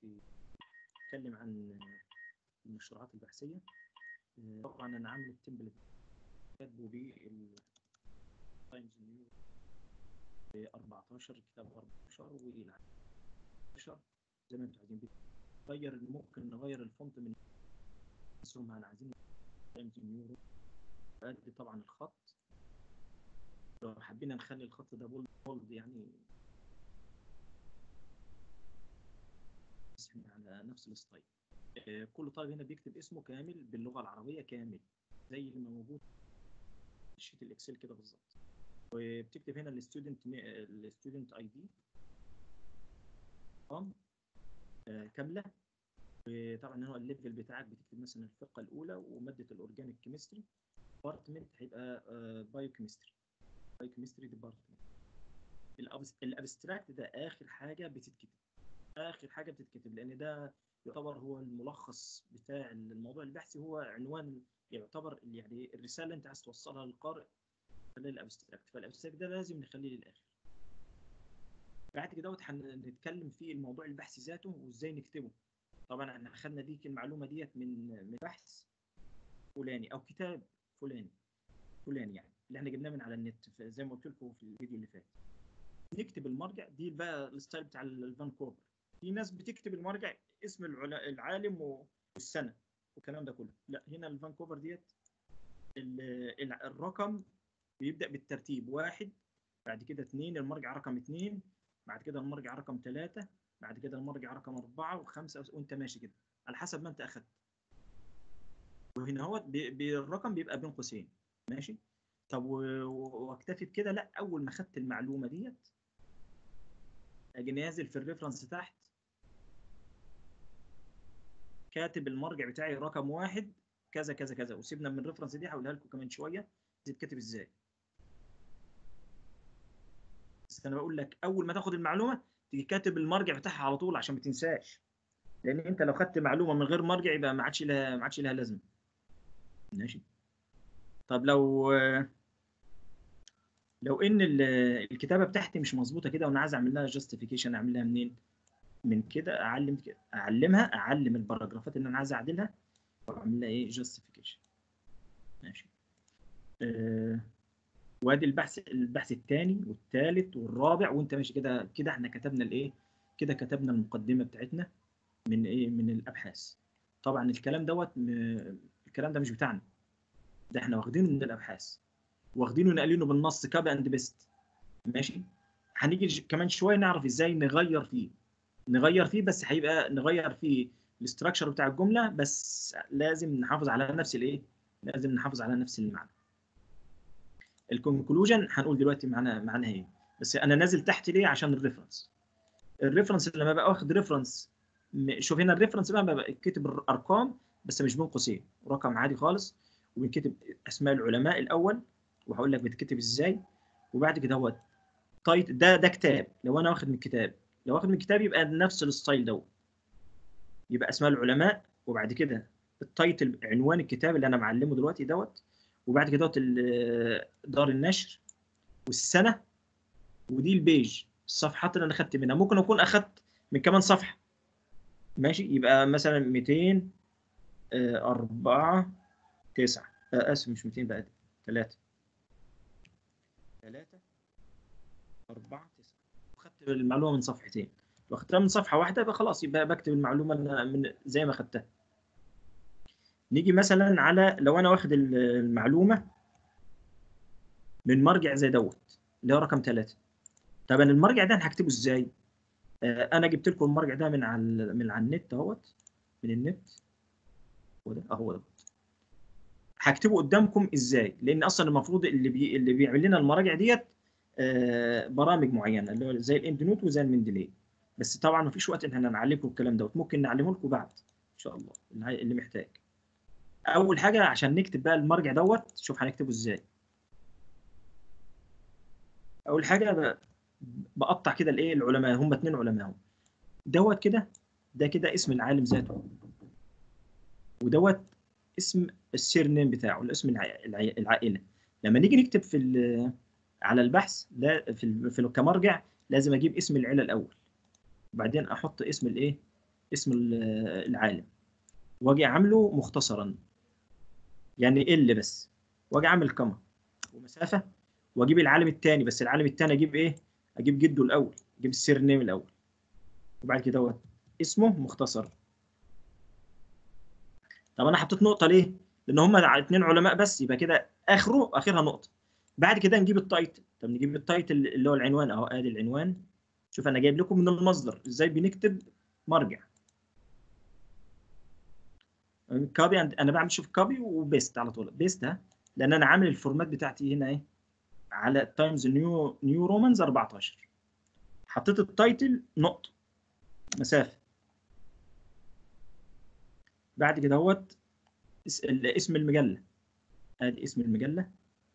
في اتكلم عن المشروعات البحثيه آه، طبعا انا عامل التمبلت كاتبه بالتايمز نيو 14 كتاب 14 والى 10 زي ما انتم عايزين غير ممكن نغير الفونت من اسهم انا عايزين تايمز نيو ادي طبعا الخط لو حبينا نخلي الخط ده بولد بولد يعني بس احنا على نفس الستايل آه، كل طالب هنا بيكتب اسمه كامل باللغه العربيه كامل زي اللي موجود في شيت الاكسل كده بالظبط وبتكتب هنا الستودنت الستودنت اي دي كامله وطبعا هنا الليفل بتاعك بتكتب مثلا الفقه الاولى وماده الاورجانيك كيمستري ديبارتمنت هيبقى بايو كيمستري بايو كيمستري ديبارتمنت الابستراكت ده اخر حاجه بتتكتب اخر حاجه بتتكتب لان ده يعتبر هو الملخص بتاع الموضوع البحثي هو عنوان يعتبر يعني الرساله اللي انت عايز توصلها للقارئ خلال الابستراكت فالابستراكت ده لازم نخليه للاخر بعد كده هنتكلم في الموضوع البحثي ذاته وازاي نكتبه طبعا احنا اخذنا ديك المعلومه ديت من من بحث فلاني او كتاب فلاني فلاني يعني اللي احنا جبناه من على النت زي ما قلت لكم في الفيديو اللي فات نكتب المرجع دي بقى الستايل بتاع الفانكوفر في ناس بتكتب المرجع اسم العالم والسنه والكلام ده كله لا هنا الفانكوفر ديت الرقم بيبدا بالترتيب واحد بعد كده اثنين المرجع رقم اثنين بعد كده المرجع رقم ثلاثة بعد كده المرجع رقم أربعة وخمسة وأنت ماشي كده على حسب ما أنت أخذت وهنا هو بالرقم بيبقى بين قوسين ماشي طب واكتفي بكده لا أول ما أخدت المعلومة ديت أجي نازل في الريفرنس تحت كاتب المرجع بتاعي رقم واحد كذا كذا كذا وسيبنا من الريفرنس دي هقولها لكم كمان شويه تتكتب ازاي بس انا بقول لك اول ما تاخد المعلومه تيجي كاتب المرجع بتاعها على طول عشان ما تنساش لان انت لو خدت معلومه من غير مرجع يبقى ما عادش لها ما عادش لها لازمه ماشي طب لو لو ان الكتابه بتاعتي مش مظبوطه كده وانا عايز اعمل لها جاستيفيكيشن اعملها منين من كده اعلم كده اعلمها اعلم الباراجرافات اللي انا عايز اعدلها واعمل لها ايه جاستيفيكيشن ماشي أه وادي البحث البحث الثاني والثالث والرابع وانت ماشي كده كده احنا كتبنا الايه كده كتبنا المقدمه بتاعتنا من ايه من الابحاث طبعا الكلام دوت الكلام ده مش بتاعنا ده احنا واخدينه من الابحاث واخدينه ناقلينه بالنص كابي اند بيست ماشي هنيجي كمان شويه نعرف ازاي نغير فيه نغير فيه بس هيبقى نغير فيه الاستراكشر بتاع الجمله بس لازم نحافظ على نفس الايه لازم نحافظ على نفس المعنى الكونكلوجن هنقول دلوقتي معانا معناها ايه بس انا نازل تحت ليه عشان الريفرنس الريفرنس لما بقى واخد ريفرنس شوف هنا الريفرنس بقى بقى كتب الارقام بس مش بين قوسين رقم عادي خالص وبيتكتب اسماء العلماء الاول وهقول لك بتكتب ازاي وبعد كده هو تايت ده ده كتاب لو انا واخد من الكتاب لو واخد من الكتاب يبقى نفس الستايل دوت يبقى اسماء العلماء وبعد كده التايتل عنوان الكتاب اللي انا معلمه دلوقتي دوت وبعد كده دوت دار النشر والسنه ودي البيج الصفحات اللي انا اخدت منها ممكن اكون اخدت من كمان صفحه ماشي يبقى مثلا 200 4 9 اسف مش 200 بقى 3 3 4 9 وخدت المعلومه من صفحتين لو اخدتها من صفحه واحده يبقى خلاص يبقى بكتب المعلومه من زي ما اخدتها نيجي مثلا على لو انا واخد المعلومه من مرجع زي دوت اللي هو رقم ثلاثة طب انا المرجع ده انا هكتبه ازاي آه انا جبت لكم المرجع ده من على من على النت اهوت من النت هو ده اهو ده هكتبه قدامكم ازاي لان اصلا المفروض اللي بي اللي بيعمل لنا المراجع ديت آه برامج معينه اللي هو زي الاند نوت وزي المندلي بس طبعا ما فيش وقت ان احنا نعلمكم الكلام دوت ممكن نعلمه لكم بعد ان شاء الله اللي محتاج اول حاجه عشان نكتب بقى المرجع دوت شوف هنكتبه ازاي اول حاجه بقطع كده الايه العلماء هم اثنين علماء دوت كده ده كده اسم العالم ذاته ودوت اسم السير نيم بتاعه الاسم العائله لما نيجي نكتب في على البحث ده في, في كمرجع لازم اجيب اسم العيله الاول وبعدين احط اسم الايه اسم ال- العالم واجي عامله مختصرا يعني ال بس واجي اعمل كما ومسافه واجيب العالم الثاني بس العالم الثاني اجيب ايه اجيب جده الاول اجيب السير نيم الاول وبعد كده دوت اسمه مختصر طب انا حطيت نقطه ليه لان هم اثنين علماء بس يبقى كده اخره اخرها نقطه بعد كده نجيب التايتل طب نجيب التايتل اللي هو العنوان اهو ادي العنوان شوف انا جايب لكم من المصدر ازاي بنكتب مرجع كوبي انا بعمل شوف كوبي وبيست على طول بيست ها لان انا عامل الفورمات بتاعتي هنا ايه على تايمز نيو نيو رومانز 14 حطيت التايتل نقطه مسافه بعد كده اهوت اس- ال- اسم المجله ادي اسم المجله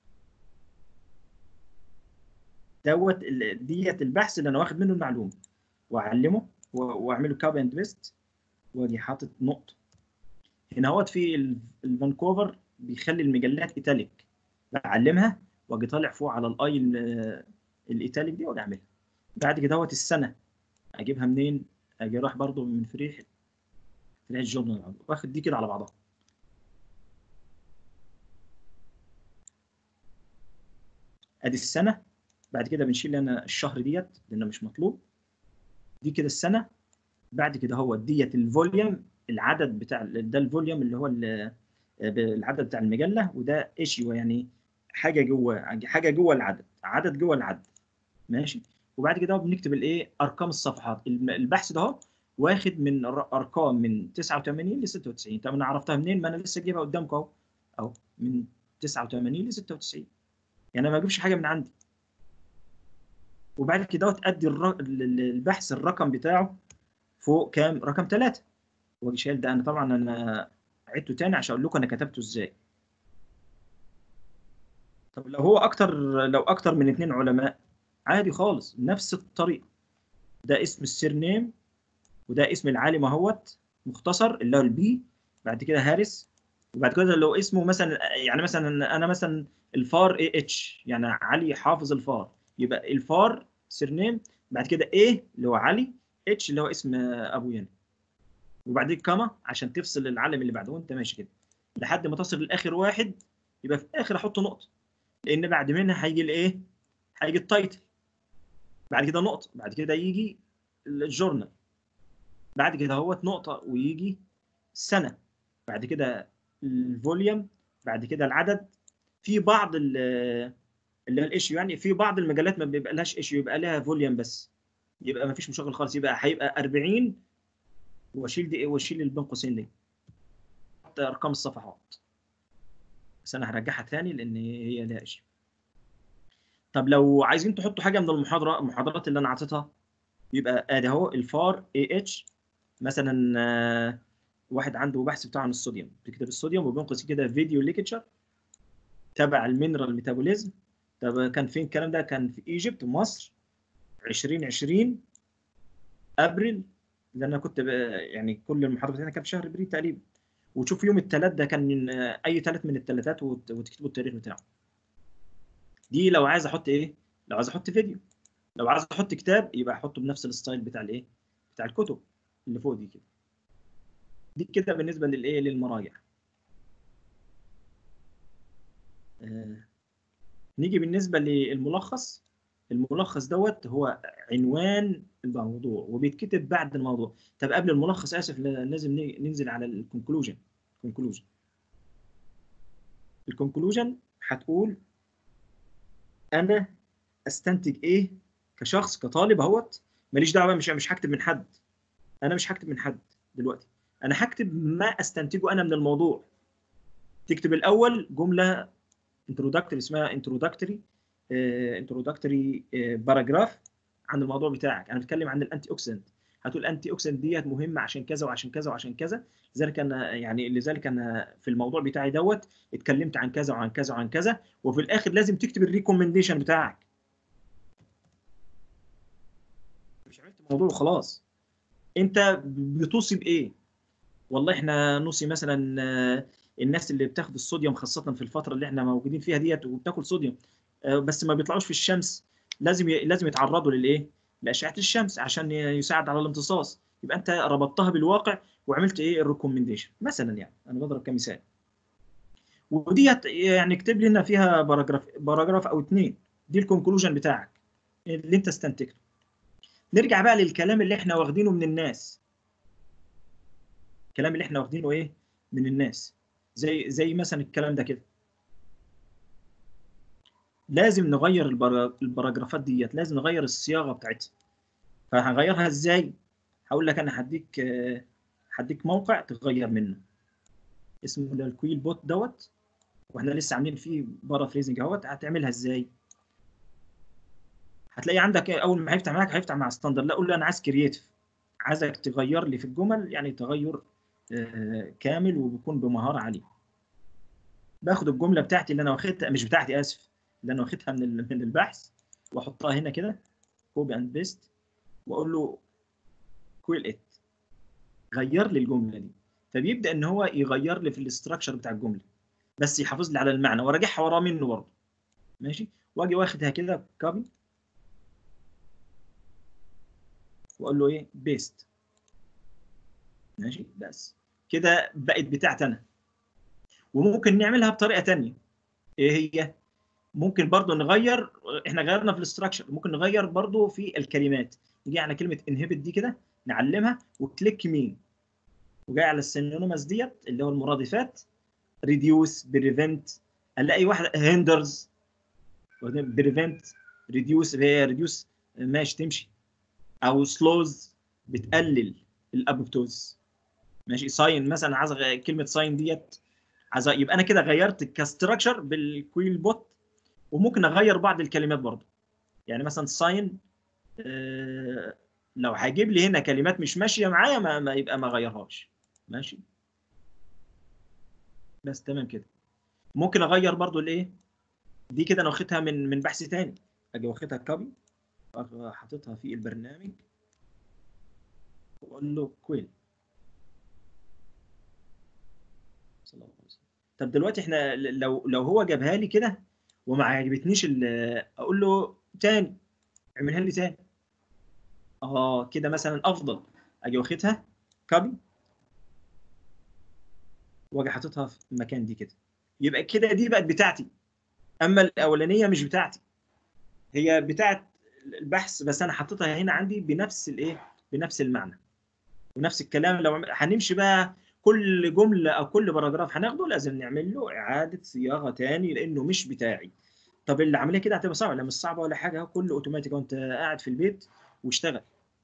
دوت ال- ديت البحث اللي انا واخد منه المعلومه واعلمه و- واعمله كوبي اند بيست واجي حاطط نقطه هنا اهوت في ال- الفانكوفر بيخلي المجلات ايتاليك بعلمها واجي طالع فوق على الاي ال- الايتاليك دي واجي اعملها بعد كده اهوت السنه اجيبها منين اجي راح برضو من فريح فريح الجورنال واخد دي كده على بعضها ادي السنه بعد كده بنشيل انا الشهر ديت لانه مش مطلوب دي كده السنه بعد كده هو ديت الفوليوم العدد بتاع ده الفوليوم اللي هو ال- العدد بتاع المجله وده ايشيو يعني حاجه جوه حاجه جوه العدد عدد جوه العدد ماشي وبعد كده بنكتب الايه ارقام الصفحات الم- البحث ده اهو واخد من ر- ارقام من 89 ل 96 طب انا عرفتها منين ما انا لسه جايبها قدامكم اهو اهو من 89 ل 96 يعني انا ما اجيبش حاجه من عندي وبعد كده تأدي الر- ال- ال- البحث الرقم بتاعه فوق كام رقم ثلاثة واجي شايل ده انا طبعا انا عدته تاني عشان اقول لكم انا كتبته ازاي طب لو هو اكتر لو اكتر من اثنين علماء عادي خالص نفس الطريقه ده اسم السير نيم وده اسم العالم اهوت مختصر اللي هو البي بعد كده هارس وبعد كده لو اسمه مثلا يعني مثلا انا مثلا الفار اي اتش يعني علي حافظ الفار يبقى الفار سير نيم بعد كده ايه اللي هو علي اتش اللي هو اسم ابو ين وبعدين كما عشان تفصل العالم اللي بعده وانت ماشي كده لحد ما تصل لاخر واحد يبقى في الاخر احط نقطه لان بعد منها هيجي الايه هيجي التايتل بعد كده نقطه بعد كده يجي الجورنال بعد كده هوت نقطه ويجي السنه بعد كده الفوليوم بعد كده العدد في بعض ال- اللي هو الايشيو يعني في بعض المجلات ما بيبقى لهاش ايشيو يبقى لها فوليوم بس يبقى ما فيش مشغل خالص يبقى هيبقى 40 واشيل دي واشيل اللي بين قوسين دي احط ارقام الصفحات بس انا هرجعها تاني لان هي لها شيء طب لو عايزين تحطوا حاجه من المحاضره المحاضرات اللي انا عطيتها يبقى ادي اهو الفار اي اتش مثلا آه، واحد عنده بحث بتاعه عن الصوديوم بيكتب الصوديوم وبين قوسين كده فيديو ليكتشر تبع المينرال ميتابوليزم طب كان فين الكلام ده كان في ايجيبت مصر 2020 ابريل اللي انا كنت ب- يعني كل المحاضرات هنا كانت في شهر ابريل تقريبا وتشوف يوم الثلاث ده كان من آه، اي ثلاث من الثلاثات وت- وتكتبوا التاريخ بتاعه دي لو عايز احط ايه لو عايز احط فيديو لو عايز احط كتاب يبقى احطه بنفس الستايل بتاع الايه بتاع الكتب اللي فوق دي كده دي كده بالنسبه للايه للمراجع آه. نيجي بالنسبه للملخص الملخص دوت هو عنوان الموضوع وبيتكتب بعد الموضوع طب قبل الملخص اسف لا- لازم ن- ننزل على الكونكلوجن كونكلوجن الكونكلوجن هتقول انا استنتج ايه كشخص كطالب اهوت ماليش دعوه مش مش هكتب من حد انا مش هكتب من حد دلوقتي انا هكتب ما استنتجه انا من الموضوع تكتب الاول جمله انتروداكتوري اسمها انتروداكتوري انتروداكتوري باراجراف عن الموضوع بتاعك انا بتكلم عن الانتي اوكسيدنت هتقول الانتي اوكسيدنت ديت مهمه عشان كذا وعشان كذا وعشان كذا لذلك انا يعني لذلك انا في الموضوع بتاعي دوت اتكلمت عن كذا وعن كذا وعن كذا وفي الاخر لازم تكتب الريكومنديشن بتاعك مش عملت موضوع وخلاص انت بتوصي بايه والله احنا نوصي مثلا آه، الناس اللي بتاخد الصوديوم خاصه في الفتره اللي احنا موجودين فيها ديت وبتاكل صوديوم آه، بس ما بيطلعوش في الشمس لازم ي... لازم يتعرضوا للايه لاشعه الشمس عشان ي- يساعد على الامتصاص يبقى انت ربطتها بالواقع وعملت ايه الريكومنديشن مثلا يعني انا بضرب كمثال وديت يعني اكتب لي لنا فيها باراجراف باراجراف او اثنين دي الكونكلوجن بتاعك اللي انت استنتجته نرجع بقى للكلام اللي احنا واخدينه من الناس الكلام اللي احنا واخدينه ايه من الناس زي زي مثلا الكلام ده كده لازم نغير الباراجرافات ديت لازم نغير الصياغه بتاعتها فهنغيرها ازاي هقول لك انا هديك هديك موقع تغير منه اسمه الكويل بوت دوت واحنا لسه عاملين فيه بارافريزنج اهوت هتعملها ازاي هتلاقي عندك اول ما هيفتح معاك هيفتح مع ستاندرد لا قول له انا عايز كرييتيف عايزك تغير لي في الجمل يعني تغير كامل وبيكون بمهاره عاليه باخد الجمله بتاعتي اللي انا واخدها مش بتاعتي اسف اللي انا واخدها من من البحث واحطها هنا كده كوبي اند بيست واقول له كويل ات غير لي الجمله دي فبيبدا ان هو يغير لي في الاستراكشر بتاع الجمله بس يحافظ لي على المعنى وراجعها وراه منه برضه ماشي واجي واخدها كده كوبي واقول له ايه بيست ماشي بس كده بقت بتاعتي انا وممكن نعملها بطريقه ثانيه ايه هي ممكن برضو نغير احنا غيرنا في الاستراكشر ممكن نغير برضو في الكلمات نيجي على كلمه انهبت دي كده نعلمها وكليك يمين وجاي على السينونيمز ديت اللي هو المرادفات ريديوس بريفنت الاقي واحده هندرز بريفنت ريديوس هي ريديوس ماشي تمشي او سلوز بتقلل الابوبتوز ماشي ساين مثلا عايز كلمه ساين ديت عايز يبقى انا كده غيرت كاستراكشر بالكويل بوت وممكن اغير بعض الكلمات برضه يعني مثلا ساين آه لو هجيب لي هنا كلمات مش ماشيه معايا ما, ما يبقى ما اغيرهاش ماشي بس تمام كده ممكن اغير برضو الايه دي كده انا واخدها من من بحث تاني اجي واخدها كوبي حاططها في البرنامج واقول له كويل صلى الله عليه وسلم طب دلوقتي احنا لو لو هو جابها لي كده وما عجبتنيش اقول له تاني اعملها لي تاني اه كده مثلا افضل اجي واخدها كوبي واجي حاططها في المكان دي كده يبقى كده دي بقت بتاعتي اما الاولانيه مش بتاعتي هي بتاعت البحث بس انا حاططها هنا عندي بنفس الايه بنفس المعنى ونفس الكلام لو هنمشي بقى كل جمله او كل باراجراف هناخده لازم نعمل له اعاده صياغه تاني لانه مش بتاعي طب العمليه كده هتبقى صعبه لا مش صعبه ولا حاجه كله اوتوماتيك وانت قاعد في البيت واشتغل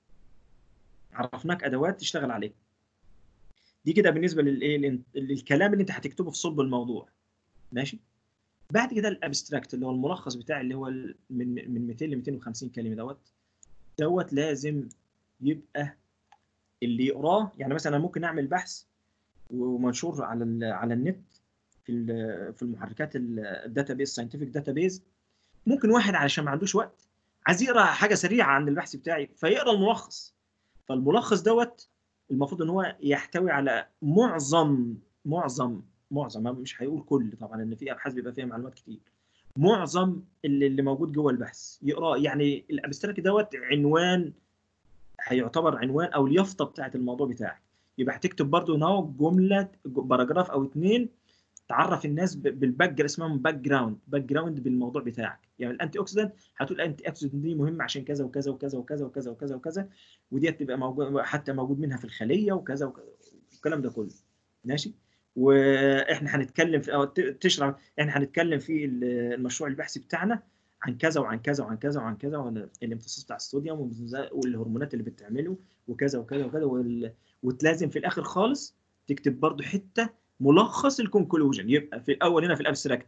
عرفناك ادوات تشتغل عليها دي كده بالنسبه للايه للكلام اللي انت هتكتبه في صلب الموضوع ماشي بعد كده الابستراكت اللي هو الملخص بتاعي اللي هو من من 200 ل 250 كلمه دوت دوت لازم يبقى اللي يقراه يعني مثلا ممكن اعمل بحث ومنشور على على النت في في المحركات الداتابيز ساينتفك داتابيز ممكن واحد علشان ما عندوش وقت عايز يقرا حاجه سريعه عن البحث بتاعي فيقرا الملخص فالملخص دوت المفروض ان هو يحتوي على معظم معظم معظم مش هيقول كل طبعا ان في ابحاث بيبقى فيها معلومات كتير معظم اللي, اللي موجود جوه البحث يقرا يعني الابستراكت دوت عنوان هيعتبر عنوان او اليافطه بتاعت الموضوع بتاعك يبقى هتكتب برضو هنا جمله باراجراف او اثنين تعرف الناس بالباك جراوند اسمهم باك جراوند باك جراوند بالموضوع بتاعك يعني الانتي اوكسيدنت هتقول الانتي اوكسيدنت دي مهمه عشان كذا وكذا وكذا وكذا وكذا وكذا وكذا ودي تبقى موجود حتى موجود منها في الخليه وكذا وكذا الكلام ده كله ماشي واحنا هنتكلم في أو تشرح احنا هنتكلم في المشروع البحثي بتاعنا عن كذا وعن كذا وعن كذا وعن كذا وعن الامتصاص بتاع الصوديوم والهرمونات اللي بتعمله وكذا وكذا وكذا وال... وتلازم في الاخر خالص تكتب برضو حته ملخص الكونكلوجن يبقى في الاول هنا في الابستراكت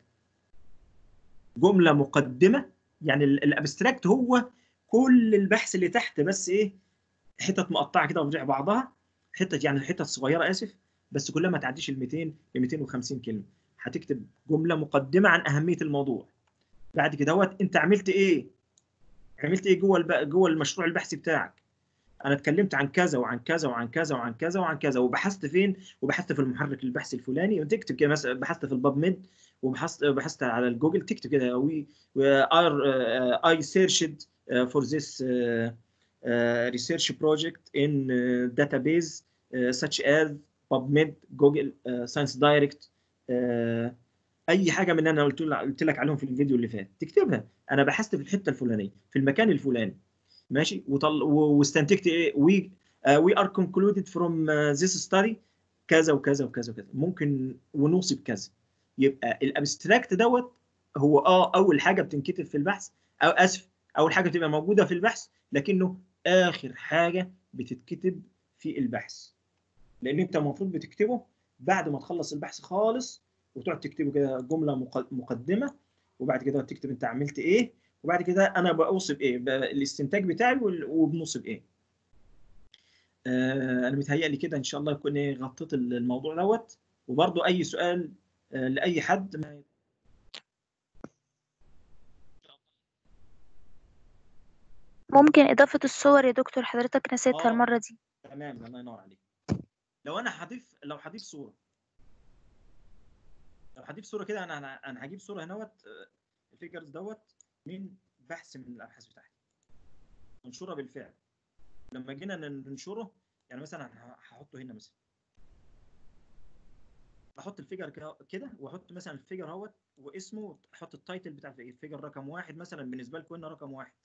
جمله مقدمه يعني الابستراكت هو كل البحث اللي تحت بس ايه حتت مقطعه كده وبتضيع بعضها حتت يعني حتت صغيره اسف بس كلها ما تعديش ال 200 ل 250 كلمه هتكتب جمله مقدمه عن اهميه الموضوع بعد كده دوت انت عملت ايه عملت ايه جوه الب... جوه المشروع البحثي بتاعك انا اتكلمت عن كذا وعن كذا وعن كذا وعن كذا وعن كذا وبحثت فين وبحثت في المحرك البحثي الفلاني وتكتب كده مثلا بحثت في الباب ميد وبحثت بحثت على الجوجل تكتب كده وي اي سيرشد فور ذس uh, research project in uh, database uh, such as PubMed, Google uh, Science Direct uh, اي حاجه من اللي انا قلت قلت لك عليهم في الفيديو اللي فات تكتبها انا بحثت في الحته الفلانيه في المكان الفلاني ماشي وطل... واستنتجت ايه وي وي ار concluded from uh, this study كذا وكذا وكذا وكذا ممكن ونوصف كذا يبقى الابستراكت دوت هو اه اول حاجه بتنكتب في البحث او اسف اول حاجه بتبقى موجوده في البحث لكنه اخر حاجه بتتكتب في البحث لان انت المفروض بتكتبه بعد ما تخلص البحث خالص وتقعد تكتبه كده جمله مقدمه وبعد كده تكتب انت عملت ايه وبعد كده انا بوصف ايه الاستنتاج بتاعي وبنوصف ايه آه انا متهيألي كده ان شاء الله يكون ايه غطيت الموضوع دوت وبرضو اي سؤال آه لاي حد ما ممكن إضافة الصور يا دكتور حضرتك نسيتها آه. المرة دي تمام الله ينور عليك لو انا هضيف لو هضيف صوره لو هضيف صوره كده انا انا انا هجيب صوره هنوت آه، الفيجرز دوت من بحث من الابحاث بتاعتي منشوره بالفعل لما جينا نن- ننشره يعني مثلا ه- هحطه هنا مثلا احط الفيجر كده- كده واحط مثلا الفيجر اهوت واسمه احط التايتل بتاع الفيجر رقم واحد مثلا بالنسبه لكم هنا رقم واحد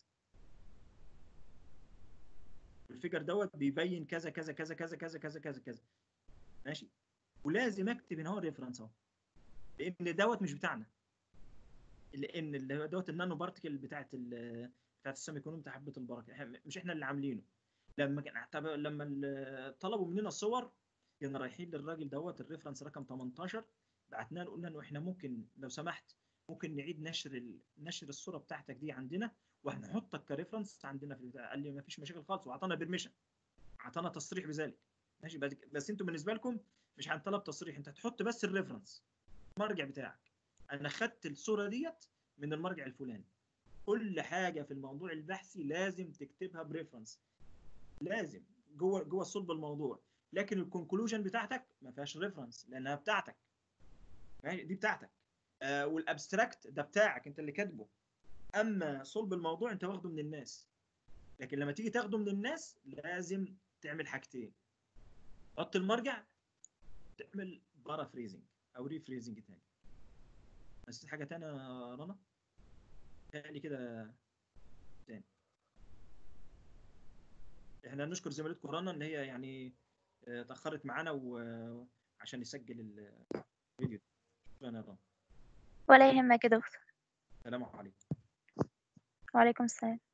الفيجر دوت بيبين كذا كذا كذا كذا كذا كذا كذا كذا ماشي ولازم اكتب هنا هو الريفرنس اهو لان دوت مش بتاعنا لان اللي هو دوت النانو بارتكل بتاعت ال بتاعت السيمي كونوم بتاع حبه البركه إحنا- مش احنا اللي عاملينه لما كان طب لما ال- طلبوا مننا الصور كنا رايحين للراجل دوت الريفرنس رقم 18 بعتنا له قلنا له احنا ممكن لو سمحت ممكن نعيد نشر ال... نشر الصوره بتاعتك دي عندنا وهنحطك كريفرنس عندنا في البتاع قال لي ما فيش مشاكل خالص واعطانا بيرميشن اعطانا تصريح بذلك ماشي بس, بس انتوا بالنسبه لكم مش هنطلب تصريح انت هتحط بس الريفرنس المرجع بتاعك انا خدت الصوره ديت من المرجع الفلاني كل حاجه في الموضوع البحثي لازم تكتبها بريفرنس لازم جوه جوه صلب الموضوع لكن الكونكلوجن بتاعتك ما فيهاش ريفرنس لانها بتاعتك ماشي دي بتاعتك آه والابستراكت ده بتاعك انت اللي كاتبه اما صلب الموضوع انت واخده من الناس لكن لما تيجي تاخده من الناس لازم تعمل حاجتين حط المرجع تعمل بارافريزنج او ريفريزنج تاني بس حاجه تانية يا رنا تاني كده تاني احنا نشكر زميلتكم رنا ان هي يعني آه، تاخرت معانا وعشان نسجل الفيديو شكرا يا رنا ولا يهمك يا دكتور السلام عليكم وعليكم السلام